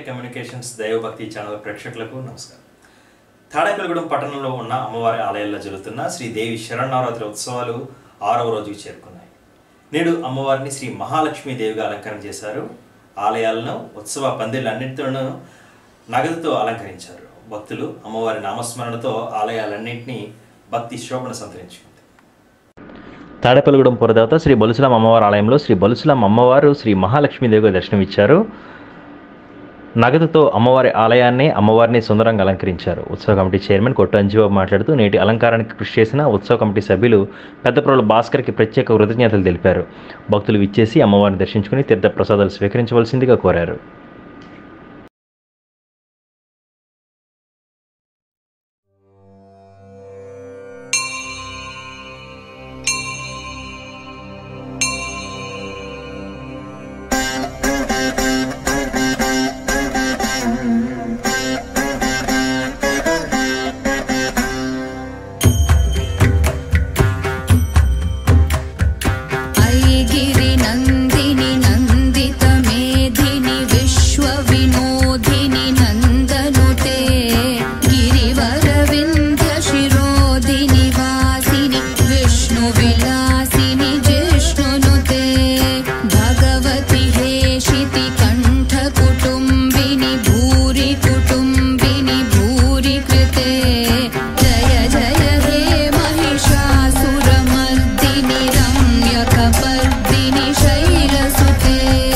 Communications దైవభక్తి channel ప్రేక్షకులకు నమస్కారం తాడేపల్లిగూడెం పట్టణంలో ఉన్న అమ్మవారి ఆలయాల్లో జరుగుతున్న శ్రీదేవి శరణవరాత్రి ఉత్సవాలు ఆరవ రోజుకి చేరుకున్నాయి నేడు అమ్మవారిని శ్రీ మహాలక్ష్మీదేవిగా అలంకరణ చేశారు ఆలయాలను ఉత్సవ పందిళ్ళన్నింటితోనూ నగదుతో అలంకరించారు భక్తులు అమ్మవారి నామస్మరణతో ఆలయాలన్నింటినీ భక్తి శోభను సంతరించుకుంది తాడేపల్లిగూడెం పురదేవత శ్రీ బొలుసులం అమ్మవారి ఆలయంలో శ్రీ బొలుసులం అమ్మవారు శ్రీ మహాలక్ష్మీదేవిగా దర్శనమిచ్చారు నగదుతో అమ్మవారి ఆలయాన్ని అమ్మవారిని సుందరంగా అలంకరించారు ఉత్సవ కమిటీ చైర్మన్ కొట్టు అంజీబాబు మాట్లాడుతూ నేటి అలంకారానికి కృషి చేసిన ఉత్సవ కమిటీ సభ్యులు పెద్దప్రోలు భాస్కర్కి ప్రత్యేక కృతజ్ఞతలు తెలిపారు భక్తులు విచ్చేసి అమ్మవారిని దర్శించుకుని తీర్థ ప్రసాదాలు స్వీకరించవలసిందిగా కోరారు ऐगिरि नन्दिनि नन्दित मेधिनि विश्वविनोदिनि नन्दनुते गिरिवरविन्ध्य शिरोधिनि वासिनि विष्णुविलासिनि जिष्णुनुते भगवति हेशिति कण्ठकुटुम्बिनि भूरि कुटुम्बिनि भूरि कृते जय जय हे महिषासुरमर्दिनि रम्यकपर्दिनि शैलसुते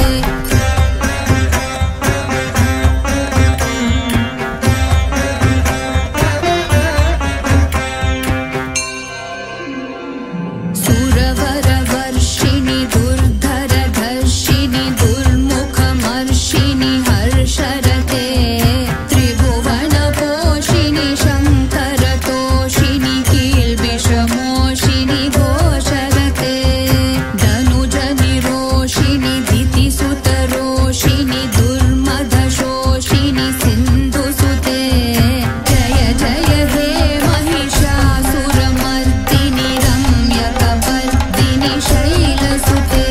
सुरवरवर्षिणि दुर्धरधर्षिणि दुर्मुखमर्षिणि हर्षरते त्रिभुवनपोषिणि शङ्करतोषिणि कील्बिषमोषिणि घोषरते धनुजनिरोषिणि दितिसुतरोषिणि दुर्मदशोषिणि सिन्धुसुते जय जय हे महिषासुरमर्दिनि रम्यकपर्दिनि शैलसुते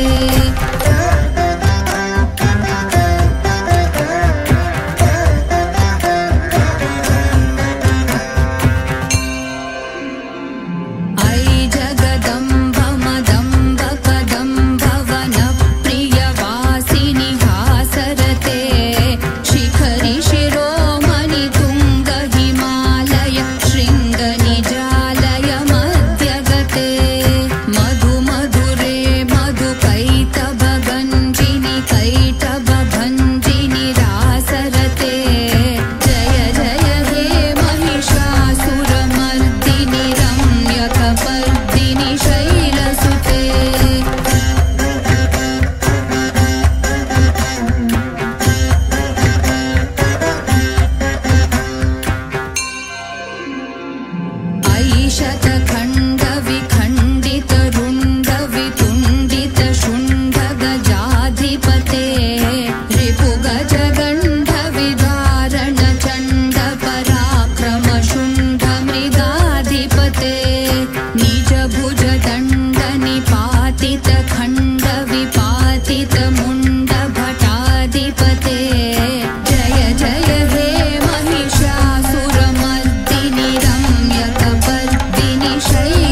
ऐ जगदम्ब मदम्ब कदम्ब वनप्रियवासिनि हासरते शिखरि शिरोमणि तुङ्ग हिमालय शृङ्गनिजालय मध्यगते मधु मधुरे मधुकैतभगञ्जिनि कैटभञ्जिनि रासरते जय जय हे महिषासुरमर्दिनि रम्यकपर्दिनि शैलसुते ऐशतखण्डविखण्डितरुण्डवितुण्डितशुण्डगजाधिपते रिपुगजगण्डविदारणचण्डपराक्रमशुण्डमृगाधिपते निजभुजदण्डनिपातितखण्डविपातितमुण्डभटाधिपते जय जय हे महिषासुरमर्दिनि रम्यकपर्दिनि शैल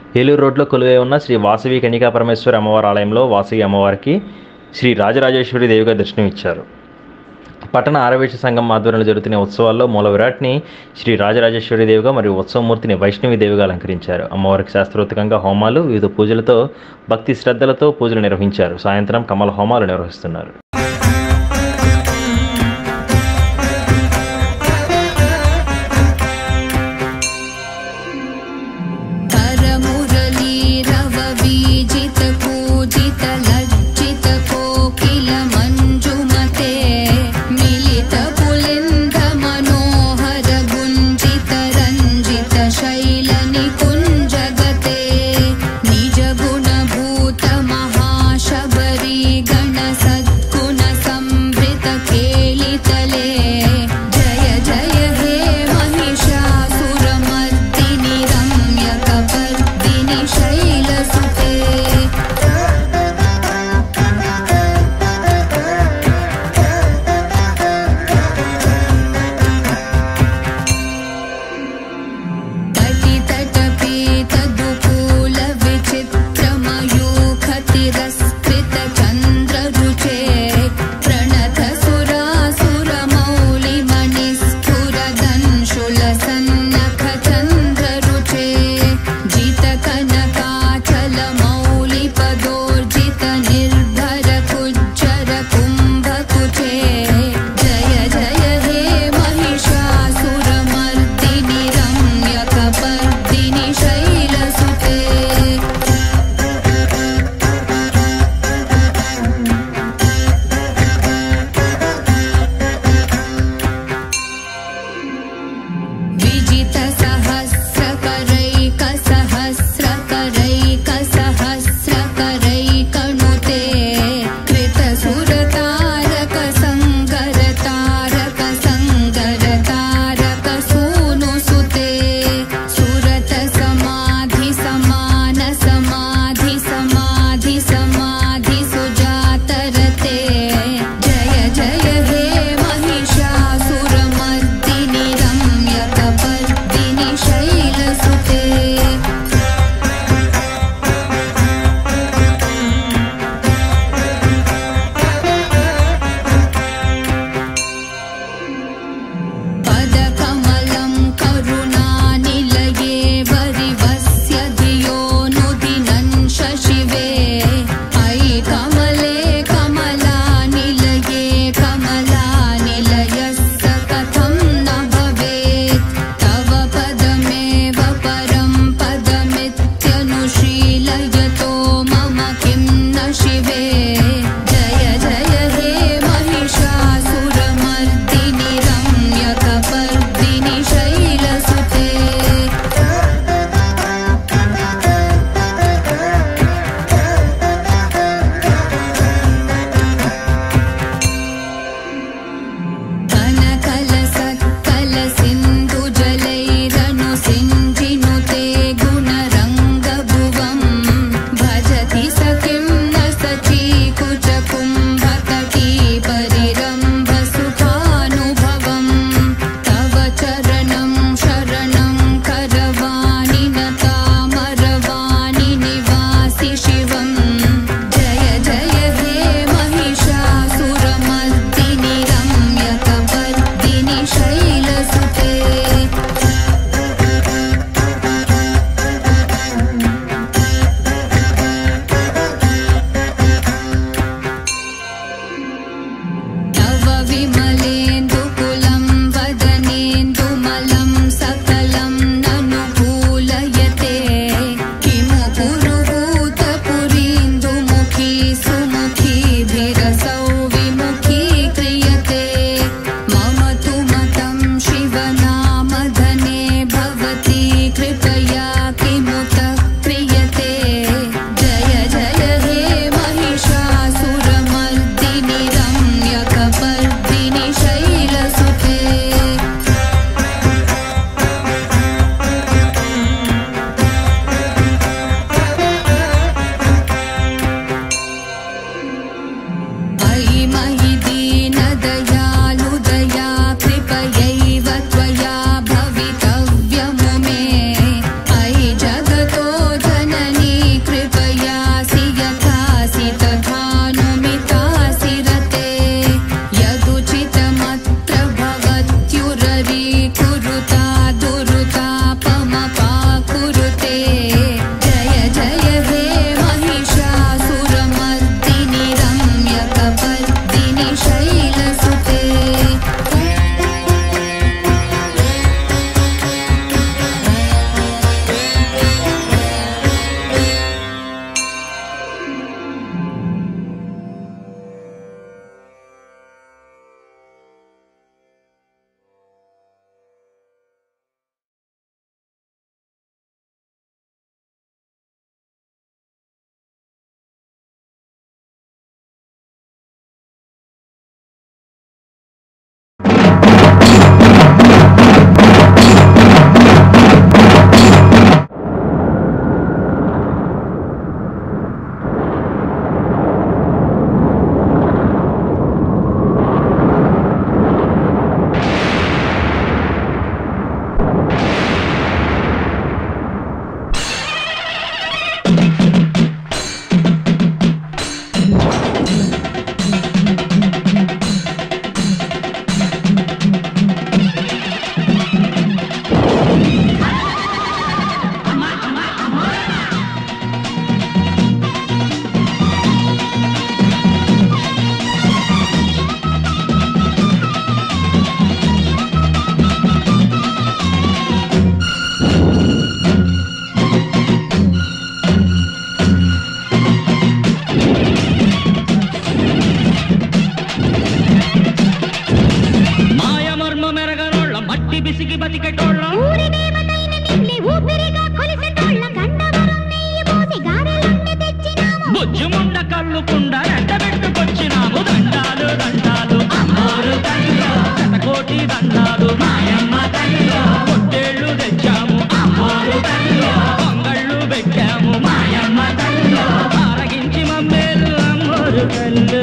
ఏలూరు రోడ్లో కొలువై ఉన్న శ్రీ వాసవి కన్యకా పరమేశ్వరి అమ్మవారి ఆలయంలో వాసవి అమ్మవారికి శ్రీ రాజరాజేశ్వరి దేవిగా దర్శనమిచ్చారు పట్టణ ఆరవేశ సంఘం ఆధ్వర్యంలో జరుగుతున్న ఉత్సవాల్లో మూల విరాట్ని శ్రీ రాజరాజేశ్వరి దేవిగా మరియు ఉత్సవమూర్తిని వైష్ణవి దేవిగా అలంకరించారు అమ్మవారికి శాస్త్రోక్తంగా హోమాలు వివిధ పూజలతో భక్తి శ్రద్ధలతో పూజలు నిర్వహించారు సాయంత్రం కమల హోమాలు నిర్వహిస్తున్నారు करमुरलीरववीजित पूजित लज्जित कोकिल मञ्जुमते मिलित पुलिन्द मनोहर गुञ्जित रञ्जित शैल निकुञ्जगते निज गुणभूत महाशबरी गण सद्गुण संवृत केलितले जय जय हे महिषासुरमर्दिनि रम्यकपर्दिनि शैलसुते तटितटपीतदुकूलविचित्रमयूखतिरस्कृत चन्द्ररुचे प्रणत सुरासुरमौलिमणिस्फुरदंशुलसन्नख चन्द्ररुचे जितकनकाचलमौलिपदोर्जित निर्भर कुज्जर कुम्भकुचे जय जय हे महिषासुरमर्दिनि रम्यकपर्दिनि शैलसुते विजित सहस्रकरैक सहस्रकरैक सहस्रकरैकनुते कृत सुरतारक सङ्गर तारक सङ्गर तारक सूनुसुते सुरत समाधि समान समाधि समाधि समाधि सुजातरते जय जय हे महिषासुरमर्दिनि रम्यकपर्दिनि शैलसुते पदकमलं करुणानिलये वरिवस्य धियोनुदिनं शशिवे अयि कमले कमलानिलये कमलानिलयस्य कथं न भवेत् तव पदमेव परं पदमित्यनुशीलयतो मम किं न शिवे जय जय हे महिषासुरमर्दिनि रम्यकपर्दिनि शैलसुते कनकलसत्कलसिन्धुजलैरनुसिञ्जिनुते गुणरङ्गभुवम् भजति स किं न सचीकुचकुम्भतटी परिरम्भसुखानुभवम् तव चरणं शरणं करवाणि न तामरवाणि निवासि शिवम् जय जय हे महिषासुरमर्दिनि रम्यकपर्दिनि शैलसुते तव विमलेन्दुकुलं वदनेन्दुमलं सकलं ननुकूलयते किमु पुरुहूतपुरीन्दुमुखी सुमुखीभिरसौ विमुखी क्रियते मम तु मतं शिवनाम విసిగి బతికెటోళ్ళం ఊరి దేవతైన నిన్నే ఊపిరిగా కొలిసెటోళ్ళ గండవరం నెయ్యి పోసి గారెలుండి తెచ్చినాము బుజ్జుముండ కళ్ళుకుండ ఎండబెట్టుకొచ్చినాము దండాలు దండాలు అమ్మోరు తల్లిలో శతకోటి దండాలు మాయమ్మ తల్లిలో పొట్టేళ్ళు తెచ్చాము అమ్మోరు తల్లిలో పొంగళ్ళు పెట్టాము మాయమ్మ తల్లిలో ఆరగించి మమ్మేలు అమ్మోరు తల్లు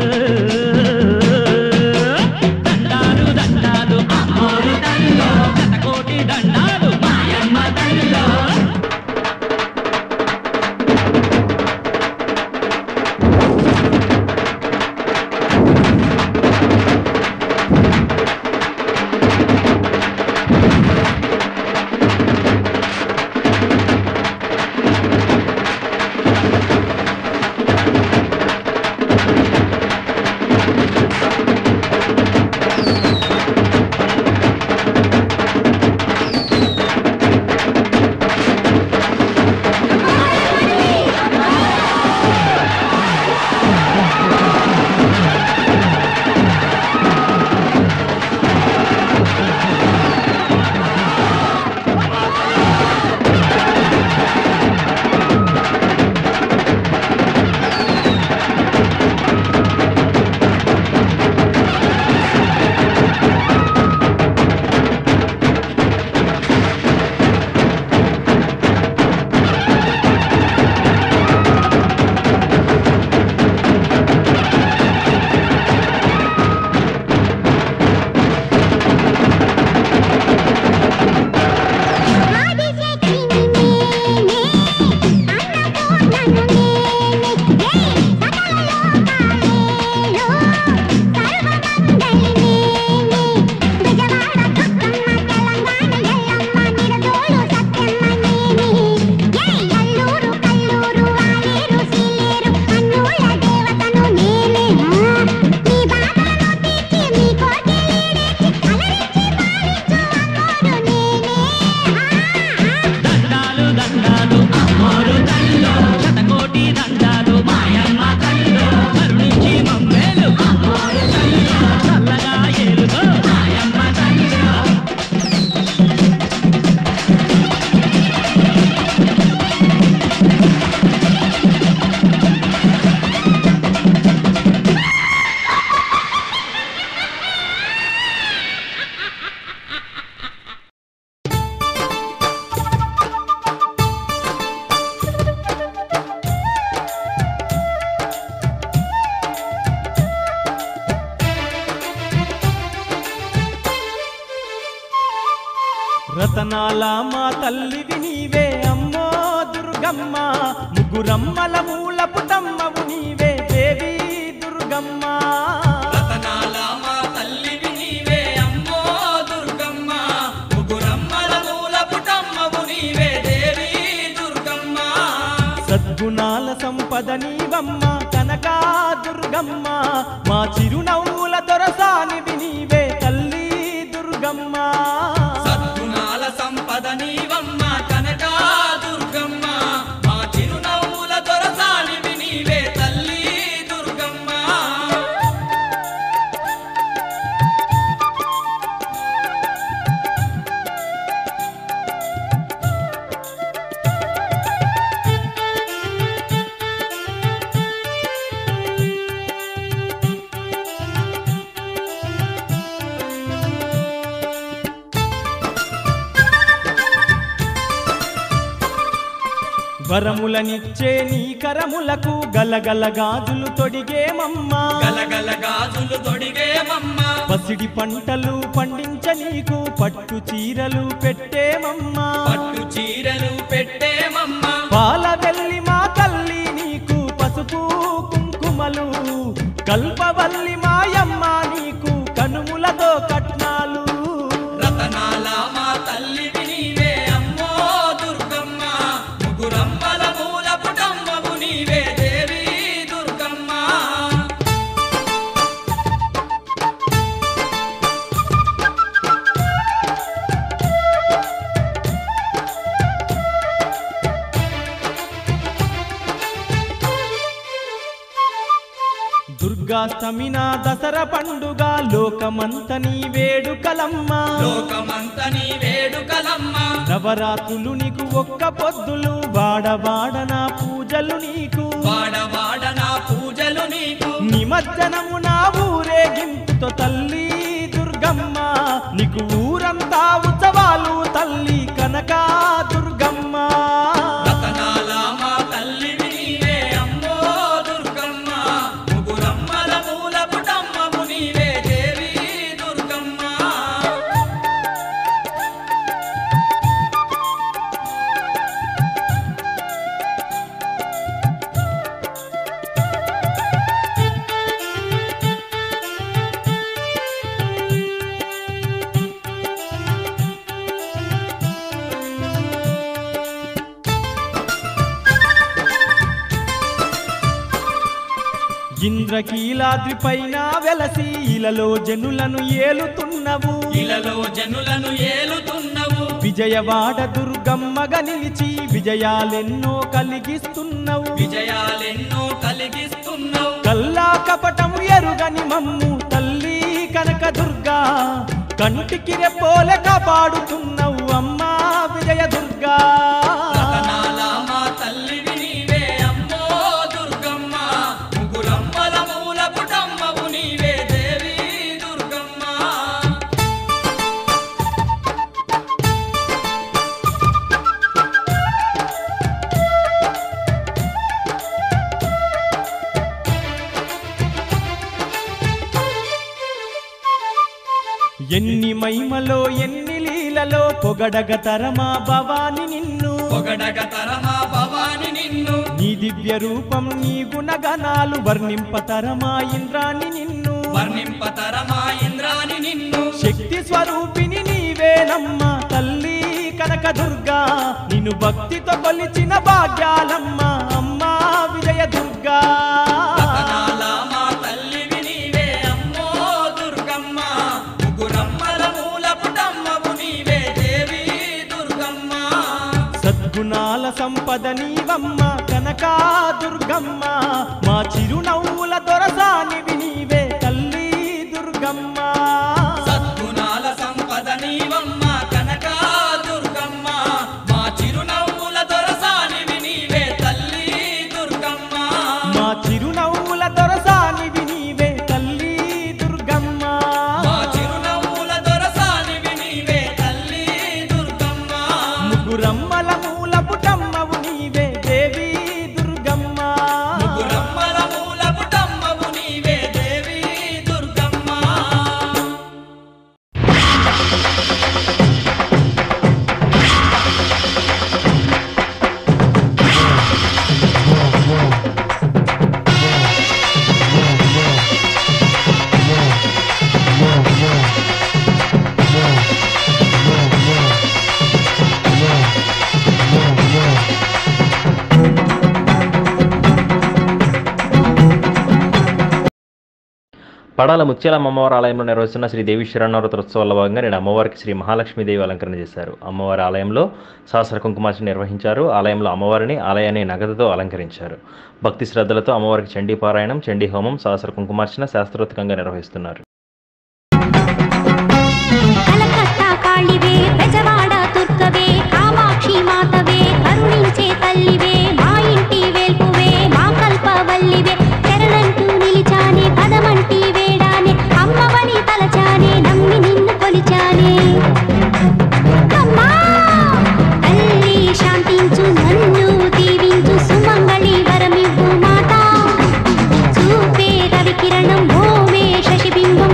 దండాలు దండాలు అమ్మోరు తల్లిలో శతకోటి దండాలు మాయమ్మ తల్లిలో ఆదిశక్తిని నేనే అన్నపూర్ణను నేనే ఏ సకల లోకాలేలో సర్వమంగళి నేనే విజయవాడ దుర్గమ్మ తెలంగాణ ఎల్లమ్మ నిడదోలు సత్యమ్మ నేనే ఏ అల్లూరు కల్లూరు వాలేరు సీలేరు అన్నూల దేవతను నేనే మీ బాధలను తీర్చి మీ కోరికలీడేర్చి అలరించి పాలించు అమ్మోరు నేనే దండాలు దండాలు అమ్మోరు తల్లిలో శతకోటి దండాలు మాయమ్మ తల్లిలో కరుణించి మమ్మేలు అమ్మోరు తల్లిలో చల్లగా ఏలుగో మాయమ్మ తల్లిలో రతనాల మా తల్లివి నీవే అమ్మో దుర్గమ్మ ముగ్గురమ్మల మూల పుటమ్మవు నీవే దేవి దుర్గమ్మ రతనాల మా తల్లివి నీవే అమ్మో దుర్గమ్మ ముగురమ్మల మూల పుటమ్మవు నీవే దేవి దుర్గమ్మ సద్గుణాల సంపద నీవమ్మ కనకా దుర్గమ్మ మా చిరునవ్వుల దొరసానివి నీవే తల్లి దుర్గమ్మ సద్గుణాల సంపద నీవమ్మ కనకా దుర్గమ్మ మా చిరునవ్వుల దొరసానివి నీవే తల్లి దుర్గమ్మ వరములనిచ్చే నీ కరములకు గలగల గాజులు తొడిగేమమ్మా గలగల గాజులు తొడిగేమమ్మ పసిడి పంటలు పండించ నీకు పట్టు చీరలు పెట్టేమమ్మా పట్టు చీరలు పెట్టేమమ్మ పాల వెళ్ళి మా తల్లి నీకు పసుపు కుంకుమలు కల్పవల్లి మాయమ్మ నీకు కనుములతో కట్నాలు రతనాల మా తల్లివి నీవే అమ్మో దుర్గమ్మ ముగురమ్మల మూల పుటమ్మవు నీవే దేవి దుర్గమ్మ దుర్గా దుర్గాష్టమిన దసరా పండుగ లోకమంత నీ వేడుకలమ్మ లోకమంత నీ వేడుకలమ్మ నవరాత్రులు నీకు ఒక్క పొద్దులు వాడవాడన పూజలు నీకు వాడవాడ నా పూజలు నీకు నిమజ్జనము నా ఊరేగింపుతో తల్లి దుర్గమ్మ నీకు ఊరంతా ఉత్సవాలు తల్లి కనక దుర్గమ్మ రతనాల మా తల్లివి నీవే అమ్మో దుర్గమ్మ ముగురమ్మల మూల పుటమ్మము నీవే దేవి దుర్గమ్మ ఇంద్రకీలాద్రి పైన వెలసి ఇలలో జనులను ఏలుతున్నవు ఇలలో జనులను ఏలుతున్నవు విజయవాడ దుర్గమ్మగా నిలిచి విజయాలెన్నో కలిగిస్తున్నవు విజయాలెన్నో కలిగిస్తున్నావు కల్లా కపటం ఎరుగని మమ్ము తల్లి కనక దుర్గా కంటికి రెప్పోలే కాపాడుతున్నవు అమ్మా విజయ దుర్గా రతనాల మా తల్లివి నీవే అమ్మో దుర్గమ్మ ముగురమ్మల మూల పుటమ్మవు నీవే దేవి దుర్గమ్మ ఎన్ని మహిమలో ఎన్ని లీలలో పొగడగ తరమా భవాని నిన్ను పొగడగ తరమా భవాని నిన్ను నీ దివ్య రూపం నీ గుణగణాలు వర్ణింప తరమా ఇంద్రాని నిన్ను వర్ణింపతరమా ఇంద్రాని నిన్ను శక్తి స్వరూపిణి నీవేనమ్మ తల్లి కనక దుర్గా నిన్ను భక్తితో కొలిచిన భాగ్యాలమ్మ అమ్మా విజయ దుర్గా రతనాల మా తల్లివి నీవే అమ్మో దుర్గమ్మ ముగురమ్మల మూల పుటమ్మవు నీవే దేవి దుర్గమ్మ సద్గుణాల సంపద నీవమ్మ కనకా దుర్గమ్మ మా చిరునవ్వుల దొరసానివి నీవే తల్లి దుర్గమ్మ సద్గుణాల సంపద నీవమ్మ కనక దుర్గమ్మ మా చిరునవ్వుల దొరసానివి నీవే తల్లి దుర్గమ్మ మా చిరునవ్వుల దొరసానివి నీవే తల్లి దుర్గమ్మ మా చిరునవ్వుల దొరసానివి నీవే తల్లి దుర్గమ్మ ముగ్గురమ్మల మూల పుటమ్మవు నీవే దేవి దుర్గమ్మ ముగురమ్మల మూల పుటమ్మవు నీవే దేవి దుర్గమ్మ పడాల ముత్యాల అమ్మవారి ఆలయంలో నిర్వహిస్తున్న శ్రీ దేవి శరణవరాత్రి ఉత్సవాల భాగంగా నేను అమ్మవారికి శ్రీ మహాలక్ష్మీదేవి అలంకరణ చేశారు అమ్మవారి ఆలయంలో సహస్ర కుంకుమార్చన నిర్వహించారు ఆలయంలో అమ్మవారిని ఆలయాన్ని నగదుతో అలంకరించారు భక్తి శ్రద్ధలతో అమ్మవారికి చండీ పారాయణం చండీ హోమం సహస్ర కుంకుమార్చన శాస్త్రోత్కంగా నిర్వహిస్తున్నారు కలకత్తా కాళివే బెజవాడ తుర్కవే కామాక్షి మాతవే కరుణించే తల్లివే మా ఇంటి వేల్పువే మా కల్పవల్లివే శరణంటూ నిలిచానే పదమంటి వేడానే అమ్మవని తలచానే నమ్మి నిన్ను కొలిచానే అమ్మా తల్లి శాంతించు నన్ను దీవించు సుమంగళి వరమివ్వు మాతా చూపే రవికిరణం భూమే శశిబింబం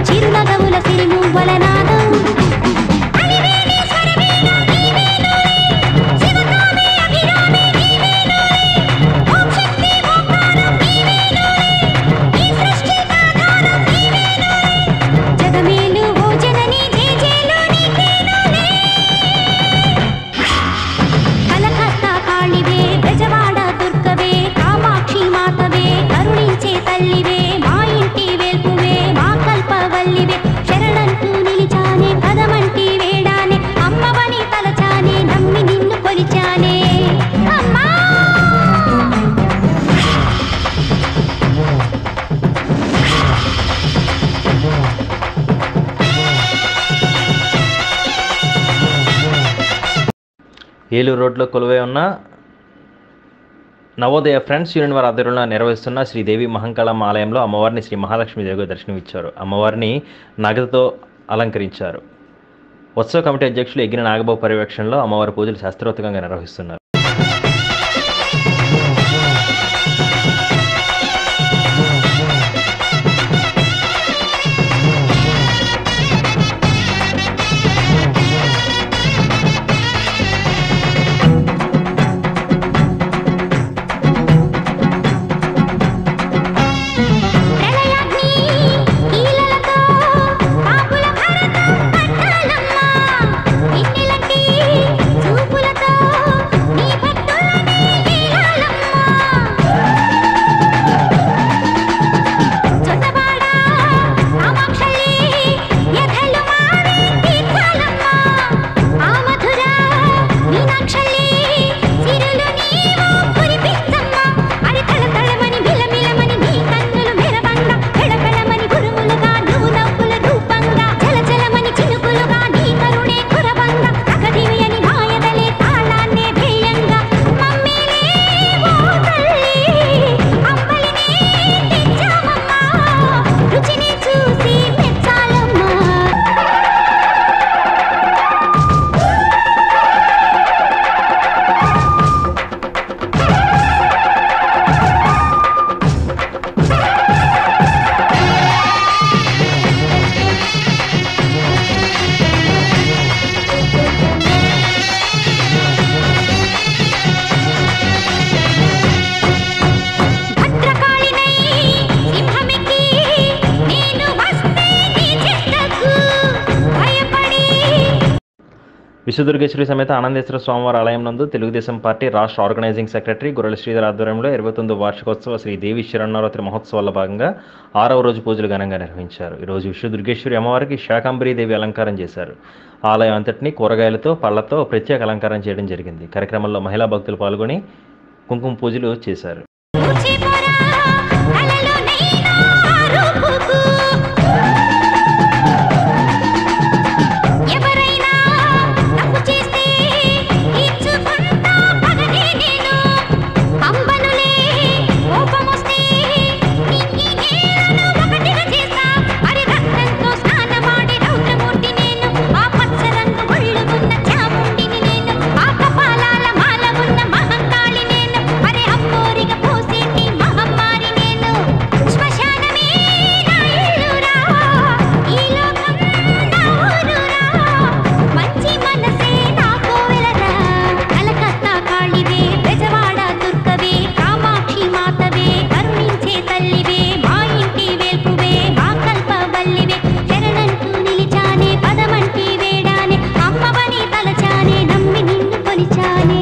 ఏలూరు రోడ్లో కొలువై ఉన్న నవోదయ ఫ్రెండ్స్ యూనియన్ వారి ఆధ్వర్యంలో నిర్వహిస్తున్న శ్రీదేవి మహంకాళమ్మ ఆలయంలో అమ్మవారిని శ్రీ మహాలక్ష్మి దేవిగా దర్శనమిచ్చారు అమ్మవారిని నగదుతో అలంకరించారు ఉత్సవ కమిటీ అధ్యక్షులు ఎగిన నాగబాబు పర్యవేక్షణలో అమ్మవారి పూజలు శాస్త్రోక్తంగా నిర్వహిస్తున్నారు ప్రళయాగ్ని ఈలలతో పాపుల భరతం పట్టాలమ్మ ఇన్నెలంటి చూపులతో నీ భక్తులని ఏలాలమ్మ చొట్టబాడ కామాక్షలి యథలు మారి తీర్థాలమ్మ ఆ మధుర మీనాక్షలి సిరులు నీవు కురిపించమ్మ అరి తళతళమని మిలమిలమని నీ కన్నులు మెరవంగా పెళపెళమని గురుములుగా నువ్వు నవ్వుల రూపంగా జలజలమని చినుకులుగా నీ కరుణే కురవంగా అగదివి అని మాయదలే తాళాన్నే భేయంగా మమ్మీలే ఓ తల్లి అంబలినే తెచ్చామమ్మా రుచిని చూసి మెచ్చాలమ్మా భద్రకాళినై సింహమికి నేను వస్తే నీ చెట్టకు భయపడి విశ్వదుర్గేశ్వరి సమేత ఆనందేశ్వర స్వామివారి ఆలయం నందు తెలుగుదేశం పార్టీ రాష్ట్ర ఆర్గనైజింగ్ సెక్రటరీ గుర్రల శ్రీధర్ ఆధ్వర్యంలో ఇరవై తొమ్మిదో వార్షికోత్సవ శ్రీ దేవి శరణవరాత్రి మహోత్సవాల భాగంగా ఆరవ రోజు పూజలు ఘనంగా నిర్వహించారు ఈరోజు విశ్వదుర్గేశ్వరి అమ్మవారికి శాకంబరీ దేవి అలంకారం చేశారు ఆలయం అంతటినీ కూరగాయలతో పళ్లతో ప్రత్యేక అలంకారం చేయడం జరిగింది కార్యక్రమంలో మహిళా భక్తులు పాల్గొని కుంకుమ పూజలు చేశారు ముచ్చిపోరా కలలోనైనా రూపుకు ఎవరైనా తప్పు చేస్తే ఇచ్చుకుంటా పగనే నేను అంబనులే కోపమొస్తే నింగి నేలను ఒకటిగా చేస్తా మరి రక్తంతో స్నానమాడి రౌద్రమూర్తి నేను ఆ పచ్చ రంగు ఒళ్ళు ఉన్న చాముండిని నేను ఆ కపాలాల మాల ఉన్న మహంకాళి నేను మరి అమ్మోరిగ పోసేటి మహమ్మారి నేను శ్మశానమే నా ఇల్లురా ఈ లోకం నా ఊరురా మంచి మనసే నా కోవెలరా కలకత్తా కాళివే బెజవాడ దుర్గవే కామాక్షి మాతవే కరుణించే తల్లివే మా ఇంటి వేల్పువే మా కల్పవల్లివే శరణంటూ నిలిచానే పదమంటి వేడానే అమ్మవని తలచానే నమ్మి నిన్ను కొలిచానే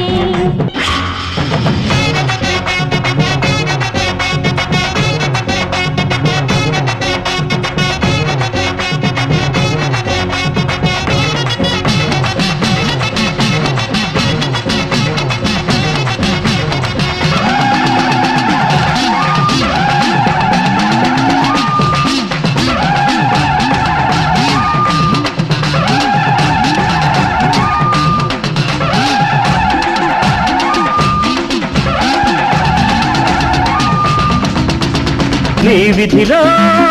నీ విధిలో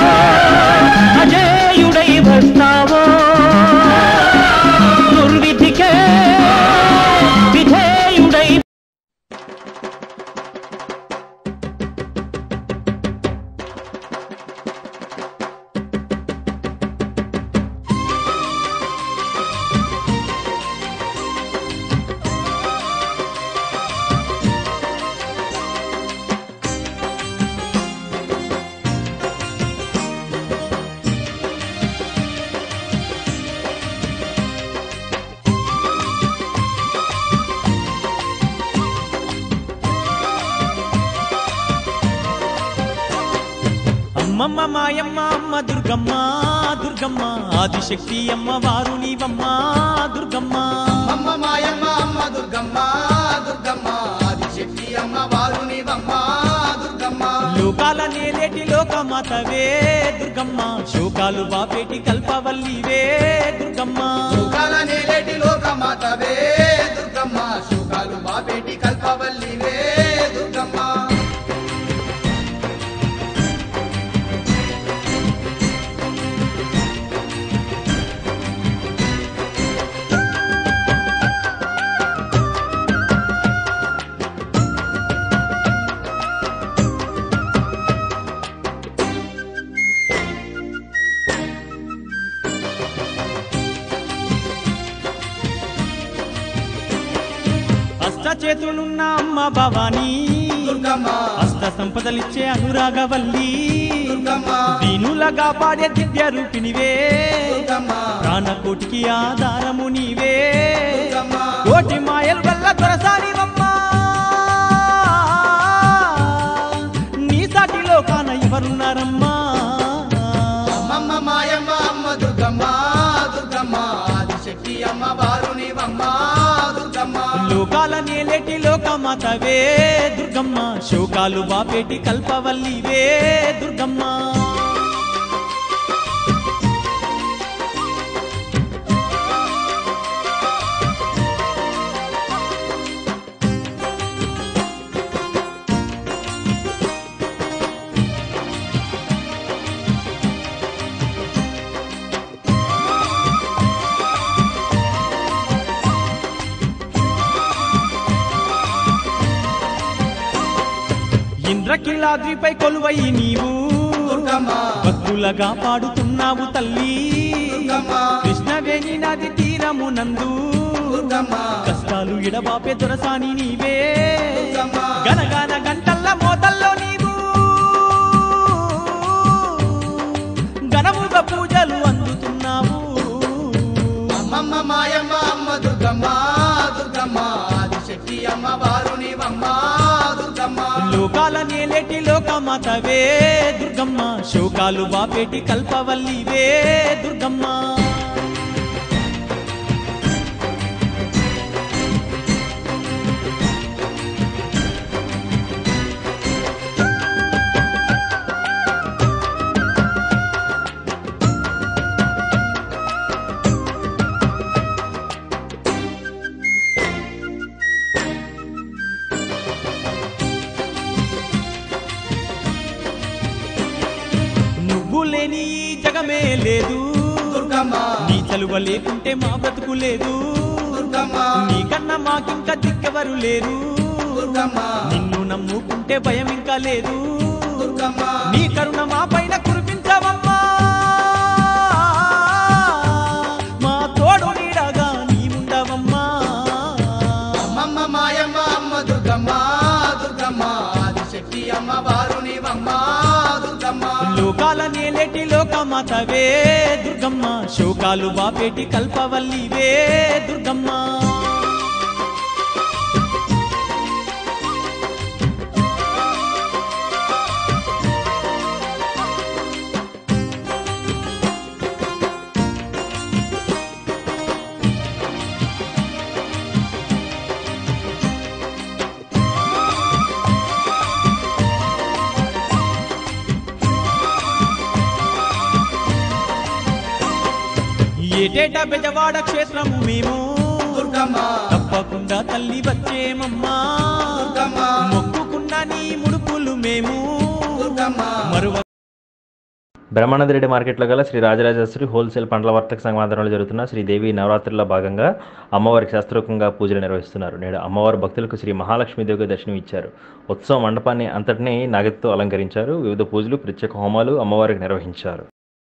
అజేయుడై వస్తావో దుర్విధికే విధేయుడై అమ్మమ్మ మాయమ్మ అమ్మ దుర్గమ్మ దుర్గమ్మ ఆదిశక్తి అమ్మ వారు నీవమ్మ దుర్గమ్మ అమ్మ మాయమ్మ అమ్మ దుర్గమ్మ దుర్గమ్మ ఆదిశక్తి అమ్మ వారునివమ్మ దుర్గమ్మ లోకాల నేలేటి లోకమాతవే దుర్గమ్మ శోకాలు బాపేటి కల్పవల్లివే దుర్గమ్మ సుఖాల నేలేటి లోకమాతవే దుర్గమ్మ చేతులున్న అమ్మ భవానీ దుర్గమ్మ అష్ట సంపదలిచ్చే అనురాగవల్లి దుర్గమ్మ దీనులగా పాడే దివ్య రూపినివే దుర్గమ్మ ప్రాణకోటికి ఆధారము నీవే దుర్గమ్మ కోటి మాయలు వల్ల దొరసానివమ్మా నీ సాటిలో కాన ఎవరున్నారమ్మా అమ్మమ్మ మాయమ్మ అమ్మ దుర్గమ్మ దుర్గమ్మ ఆదిశక్తి అమ్మ వారునివమ్మ దుర్గమ్మ లోకాల నేలేటి లోకమాతవే దుర్గమ్మ శోకాలు బాపేటి కల్పవల్లివే దుర్గమ్మ ఇంద్రకిలాద్రిపై కొలువై నీవు దుర్గమ్మ భక్తులగా పాడుతున్నావు తల్లి దుర్గమ్మ కృష్ణవేణి నది తీరము నందు దుర్గమ్మ కష్టాలు ఇడబాపే దొరసాని నీవే దుర్గమ్మ గనగాన గంటల్ల మోతల్లో నీవు ఘనముగా పూజలు అందుతున్నావు అమ్మమ్మ మాయమ్మ అమ్మ దుర్గమ్మ దుర్గమ్మ ఆదిశక్తి అమ్మ వారునివమ్మ దుర్గమ్మ లోకాల నేలేటి లోకమాతవే దుర్గమ్మ శోకాలు బాపేటి కల్పవల్లివే దుర్గమ్మ నువ్వు లేని ఈ జగమే లేదు దుర్గమ్మ నీ చలువ లేకుంటే మా బ్రతుకు లేదు దుర్గమ్మ నీకన్నా మాకింకా దిక్కెవరు లేరు దుర్గమ్మ నిన్ను నమ్ముకుంటే భయం ఇంకా లేదు దుర్గమ్మ నీ కరుణ మా పైన కురిపించవమ్మా మా తోడు నీడగా నీవుండవమ్మా అమ్మమ్మ మాయమ్మ అమ్మ దుర్గమ్మ దుర్గమ్మ ఆదిశక్తి అమ్మ వారునివమ్మ దుర్గమ్మ లోకాల నేలేటి లోకమాతవే దుర్గమ్మ శోకాలు బాపేటి కల్పవల్లివే దుర్గమ్మ ఏటేటా బెజవాడ క్షేత్రము మేము దుర్గమ్మ తప్పకుండా తల్లి వచ్చేమమ్మా దుర్గమ్మ మొక్కుకున్న నీ ముడుపులు మేము దుర్గమ్మ మరువ బ్రహ్మానందరెడ్డి మార్కెట్లో గల శ్రీ రాజరాజేశ్వరి హోల్సేల్ పండ్ల వర్తక సంఘం ఆధ్వర్యంలో జరుగుతున్న శ్రీదేవి నవరాత్రుల్లో భాగంగా అమ్మవారికి శాస్త్రోక్తంగా పూజలు నిర్వహిస్తున్నారు నేడు అమ్మవారు భక్తులకు శ్రీ మహాలక్ష్మీదేవిగా దర్శనం ఇచ్చారు ఉత్సవ మండపాన్ని అంతటినీ నగదుతో అలంకరించారు వివిధ పూజలు ప్రత్యేక హోమాలు అమ్మవారికి నిర్వహించారు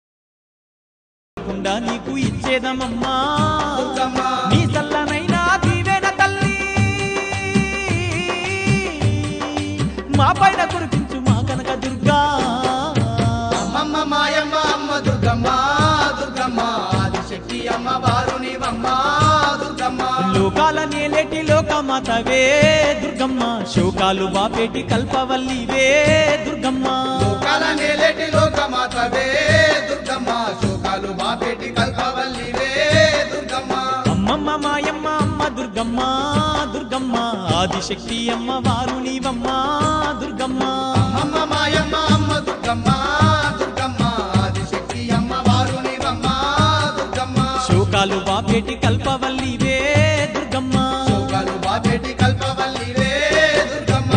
కుండా నీకు ఇచ్చేదమమ్మా దుర్గమ్మ నీ చల్లనైనా దీవెన తల్లి మా పైన కురిపించు మా కనక దుర్గా అమ్మమ్మ మాయమ్మ అమ్మ దుర్గమ్మ దుర్గమ్మ ఆదిశక్తి అమ్మ వారునివమ్మ దుర్గమ్మ లోకాల నేలేటి లోకమాతవే దుర్గమ్మ శోకాలు బాపేటి కల్పవల్లివే దుర్గమ్మ లోకాల నేలేటి లోకమాతవే దుర్గమ్మ శోకాలు బాపేటి కల్పవల్లివే దుర్గమ్మ అమ్మమ్మ మాయమ్మ అమ్మ దుర్గమ్మ దుర్గమ్మ ఆదిశక్తి అమ్మ వారు నీవమ్మ దుర్గమ్మ అమ్మమ్మ మాయమ్మ అమ్మ దుర్గమ్మ దుర్గమ్మ ఆదిశక్తి అమ్మ వారునివమ్మ దుర్గమ్మ శోకాలు బాపేటి కల్పవల్లివే దుర్గమ్మ శోకాలు బాపేటి కల్పవల్లివే దుర్గమ్మ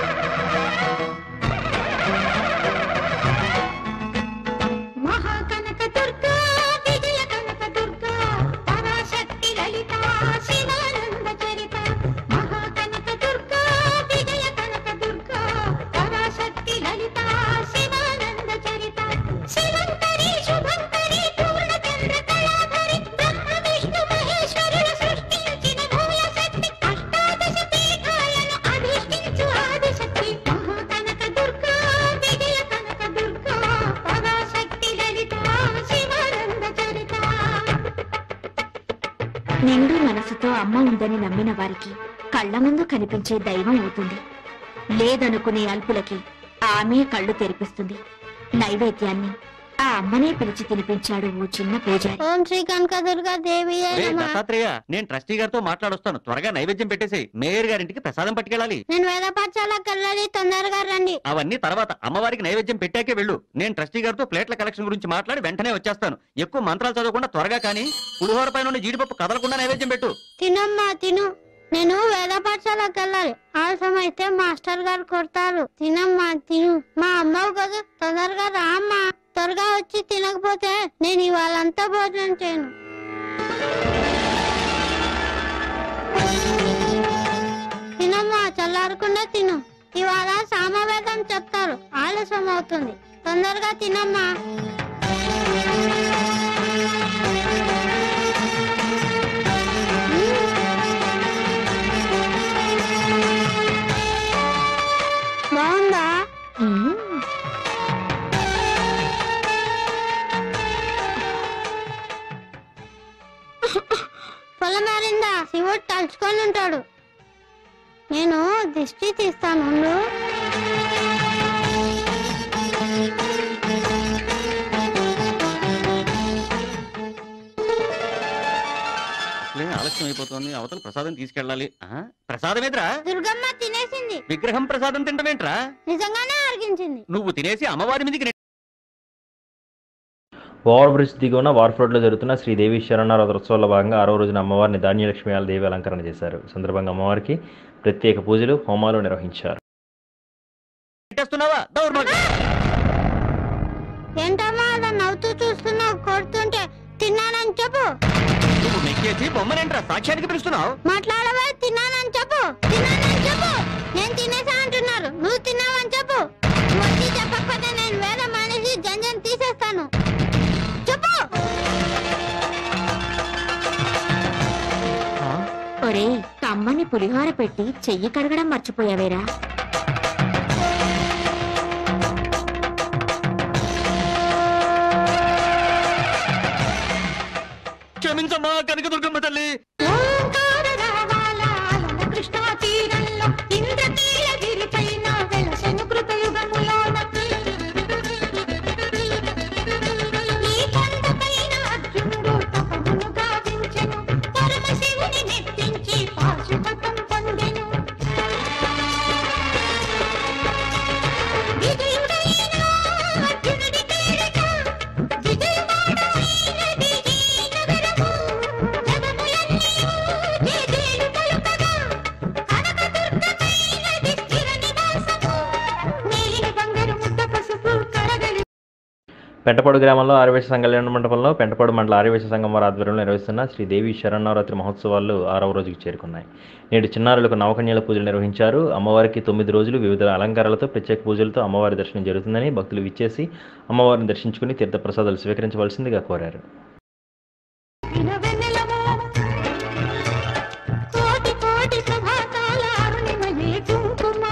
మహాకనక నిండు మనసుతో అమ్మ ఉందని నమ్మిన వారికి కళ్ళ ముందు కనిపించే దైవం అవుతుంది లేదనుకునే అల్పులకి ఆమె కళ్ళు తెరిపిస్తుంది నైవేద్యాన్ని ఆ అమ్మనే పిలిచి తినిపించాడు ఓ చిన్న పూజారి ఓం శ్రీ కనకదుర్గా దేవి రే దత్తాత్రేయ నేను ట్రస్టీ గారితో మాట్లాడొస్తాను త్వరగా నైవేద్యం పెట్టేసి మేయర్ గారింటికి ప్రసాదం పట్టుకెళ్ళాలి నేను వేద పాఠశాలకు వెళ్ళాలి తొందరగా రండి అవన్నీ తర్వాత అమ్మవారికి నైవేద్యం పెట్టాకే వెళ్ళు నేను ట్రస్టీ గారితో ప్లేట్ల కలెక్షన్ గురించి మాట్లాడి వెంటనే వచ్చేస్తాను ఎక్కువ మంత్రాలు చదవకుండా త్వరగా కానీ పులిహోర పైన ఉన్న జీడిపప్పు కదలకుండా నైవేద్యం పెట్టు తినమ్మా తిను నేను వేద పాఠశాలకు వెళ్ళాలి ఆలస్యం అయితే మాస్టర్ గారు కొడతారు తినమ్మా తిను మా అమ్మవు కదా తొందరగా రా అమ్మా త్వరగా వచ్చి తినకపోతే నేను ఇవాళంతా భోజనం చేయను తినమ్మా చల్లారకుండా తిను ఇవాళ సామవేదం చెప్తారు ఆలస్యం అవుతుంది తొందరగా తినమ్మా బాగుందా పొలం మారిందా శివుడు తలుచుకొని ఉంటాడు నేను దిష్టి తీస్తాను ఉండు. అసలే ఆలస్యం అయిపోతుంది అవతల ప్రసాదం తీసుకెళ్ళాలి ఆ? ప్రసాదం ఎదురా దుర్గమ్మ తినేసింది విగ్రహం ప్రసాదం తింటమేంట్రా నిజంగానే అరిగించింది నువ్వు తినేసి అమ్మవారి మీదకి నె- ఓవర్ బ్రిడ్జ్ దిగువన వార్ఫ్ రోడ్లో జరుగుతున్న శ్రీదేవి శరణారాధ ఉత్సవాల్లో భాగంగా ఆరో రోజున అమ్మవారిని ధాన్యలక్ష్మి దేవి అలంకరణ చేశారు ఈ సందర్భంగా అమ్మవారికి ప్రత్యేక పూజలు హోమాలు నిర్వహించారు పెట్టేస్తున్నావా దౌర్భాగ్యం ఏంటమ్మా అలా నవ్వుతూ చూస్తున్నావు కొడుతుంటే తిన్నానని చెప్పు నువ్వు మెక్కేసి బొమ్మనేంట్రా సాక్ష్యానికి పిలుస్తున్నావు మాట్లాడవా తిన్నానని చెప్పు తిన్నానని చెప్పు నేను తినేసా అంటున్నారు నువ్వు తిన్నావని చెప్పు నువ్వు వచ్చి చెప్పకపోతే నేను వేరే మానేసి జంజన్ తీసేస్తాను చెప్పు ఒరేయ్ తమ్మని పులిహోర పెట్టి చెయ్యి కడగడం మర్చిపోయావేరా క్షమించమ్మా కనకదుర్గమ్మ తల్లి కృష్ణా తీరంలో ఇంద్రకీలగిరి పైన వెలసెను కృతయుగములోన ఈ కొండపైన అర్జునుడు తపమును గావించెను పరమశివుని మెప్పించి పాశుపతం పొందెను విజయుడైన అర్జునుడి పేరిట విజయవాడైనది ఈ నగరము జగములన్నీయు జయజయలు పలుకగా కనకదుర్గమైనది స్థిర నివాసము నీలి బంగారు ముద్ద పసుపు కరగలి పెంటపాడు గ్రామంలో ఆర్యవేశ సంఘ కళ్యాణ మండపంలో పెంటపాడు మండల ఆర్యవేశ సంఘం వారి ఆధ్వర్యంలో నిర్వహిస్తున్న శ్రీదేవి శరణవరాత్రి మహోత్సవాలు ఆరవ రోజుకు చేరుకున్నాయి నేడు చిన్నారులకు నవకన్యల పూజలు నిర్వహించారు అమ్మవారికి తొమ్మిది రోజులు వివిధ అలంకారాలతో ప్రత్యేక పూజలతో అమ్మవారి దర్శనం జరుగుతుందని భక్తులు విచ్చేసి అమ్మవారిని దర్శించుకుని తీర్థప్రసాదాలు స్వీకరించవలసిందిగా కోరారు వినవెన్నెలమో కోటి కోటి ప్రభాతాల అరుణిమయే కుంకుమా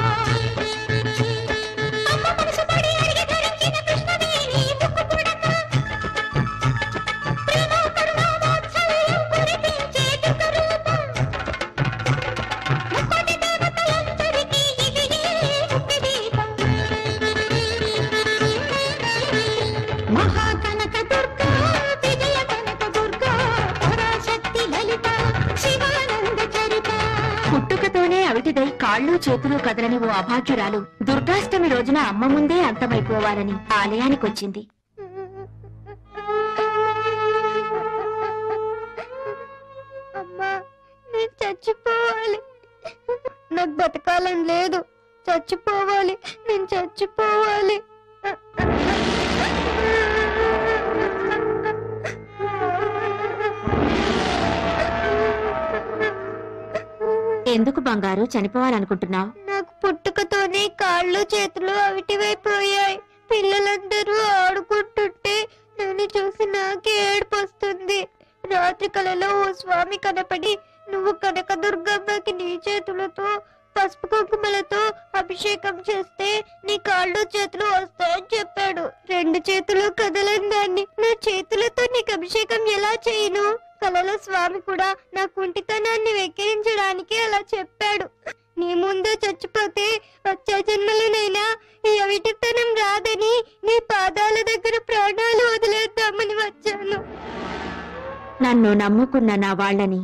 అమ్మ మనసు పడి అడిగి ధరించిన కృష్ణవేణి ముక్కు పుడక ప్రేమ కరుణ వాత్సల్యం కురిపించే దుఃఖ రూపం ముక్కోటి దేవతలందరికీ ఇది ఏ ముక్తి దీపం మహాకనక దుర్గా విజయ కనక దుర్గా పరాశక్తి లలిత శివానంద చరిత పుట్టుకతోనే అవిటిదై కాళ్ళు చేతులు కదలని ఓ అభాగ్యురాలు దుర్గాష్టమి రోజున అమ్మ ముందే అంతమైపోవాలని ఆలయానికొచ్చింది అమ్మా నేను చచ్చిపోవాలి నాకు బతకాలని లేదు చచ్చిపోవాలి నేను చచ్చిపోవాలి ఎందుకు బంగారు చనిపోవాలనుకుంటున్నావు నాకు పుట్టుకతోనే కాళ్ళు చేతులు అవిటివైపోయాయి పిల్లలందరూ ఆడుకుంటుంటే నన్ను చూసి నాకే ఏడుపు వస్తుంది రాత్రి కలలో ఓ స్వామి కనపడి నువ్వు కనక దుర్గమ్మకి నీ చేతులతో పసుపు కుంకుమలతో అభిషేకం చేస్తే నీ కాళ్ళు చేతులు వస్తాయని చెప్పాడు రెండు చేతులు కదలని దాన్ని నా చేతులతో నీకు అభిషేకం ఎలా చేయను కలలో స్వామి కూడా నా కుంటితనాన్ని వెక్కిరించడానికి అలా చెప్పాడు నీ ముందే చచ్చిపోతే వచ్చే జన్మలోనైనా ఈ అవిటితనం రాదని నీ పాదాల దగ్గర ప్రాణాలు వదిలేద్దామని వచ్చాను నన్ను నమ్ముకున్న నా వాళ్ళని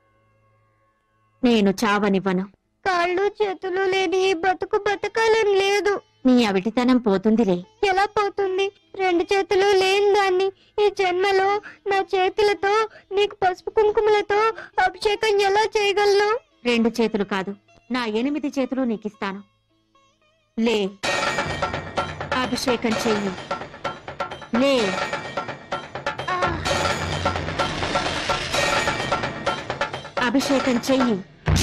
నేను చావనివ్వను కాళ్ళు చేతులు లేని ఈ బతుకు బతకాలని లేదు నీ అవిటితనం పోతుందిలే ఎలా పోతుంది రెండు చేతులు లేని దాన్ని ఈ జన్మలో నా చేతులతో నీకు పసుపు కుంకుమలతో అభిషేకం ఎలా చేయగలను రెండు చేతులు కాదు నా ఎనిమిది చేతులు నీకిస్తాను లే అభిషేకం చెయ్యి లే అభిషేకం చెయ్యి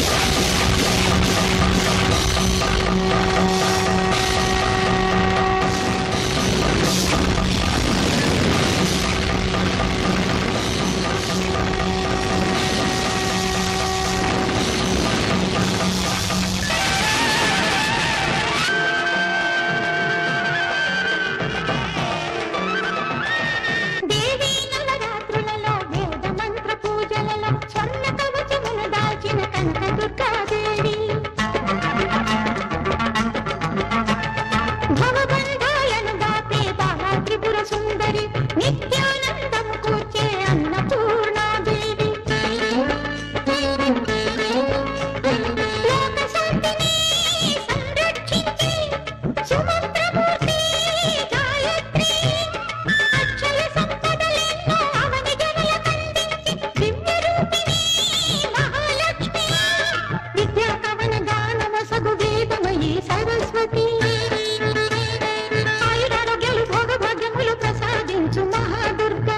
దేవీ నవరాత్రులలో వేద మంత్ర పూజలలో స్వర్ణ కవచమును దాల్చిన కనక దుర్గాదేవి భవబంధాలను దాపే బాలా త్రిపుర సుందరి నిత్యానందము కూర్చే అన్నపూర్ణాదేవి లోక శాంతిని సంరక్షించే సుమంత్రమూర్తి గాయత్రి అక్షయ సంపదలెన్నో అవని జనుల కందించి దివ్య రూపిణి మహాలక్ష్మి విద్యా కవన గానమ సగు వేదమయీ సరస్వతి ఆయురారోగ్యాలు భోగభాగ్యములు ప్రసాదించు మహాదుర్గా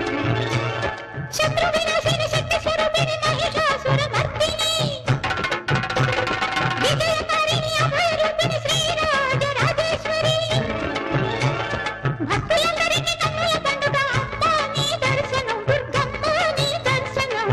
శత్రు వినాశిని శక్తి స్వరూపిణి మహిషాసుర మర్దిని విజయకారిణి అభయరూపిణి శ్రీరాజరాజేశ్వరి భక్తులందరికీ కన్నుల పండుగ అమ్మా నీ దర్శనం దుర్గమ్మ నీ దర్శనం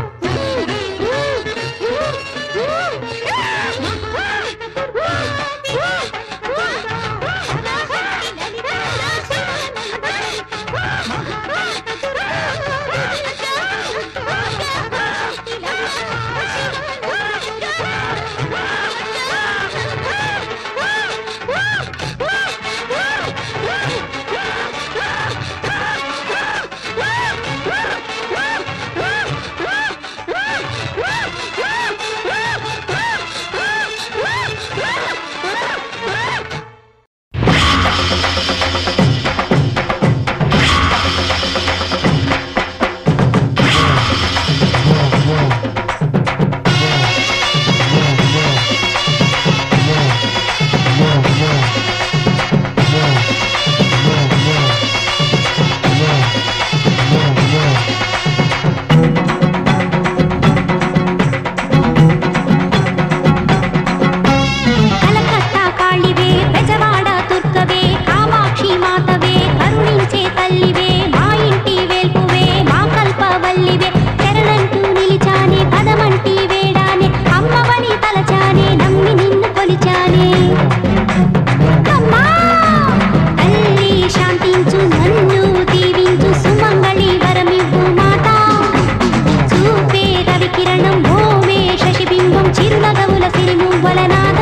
కలకత్తా కాళివే బెజవాడ తుర్కవే కామాక్షి మాతవే కరుణించే తల్లివే మా ఇంటి వేల్పువే మా కల్పవల్లివే శరణంటూ నిలిచానే పదమంటి వేడానే అమ్మవని తలచానే నమ్మి నిన్ను కొలిచానే అమ్మా తల్లి శాంతించు నన్ను దీవించు సుమంగళి వరమివ్వు మాతా చూపే రవికిరణం భూమే శశిబింబం చిరునగవుల సిరిమువ్వల నాదం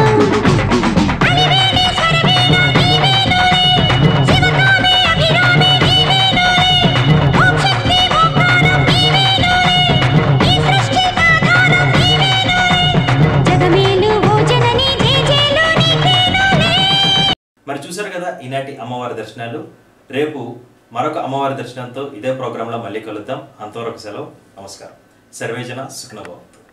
జగమేలు ఓ జనని జేజేలు నీకేనులే మరి చూశారు కదా ఈనాటి అమ్మవారి దర్శనాలు రేపు మరొక అమ్మవారి దర్శనంతో ఇదే ప్రోగ్రాంలో మళ్ళీ కలుద్దాం అంతవరకు సెలవు నమస్కారం సర్వేజన సుఖ్నభవంతు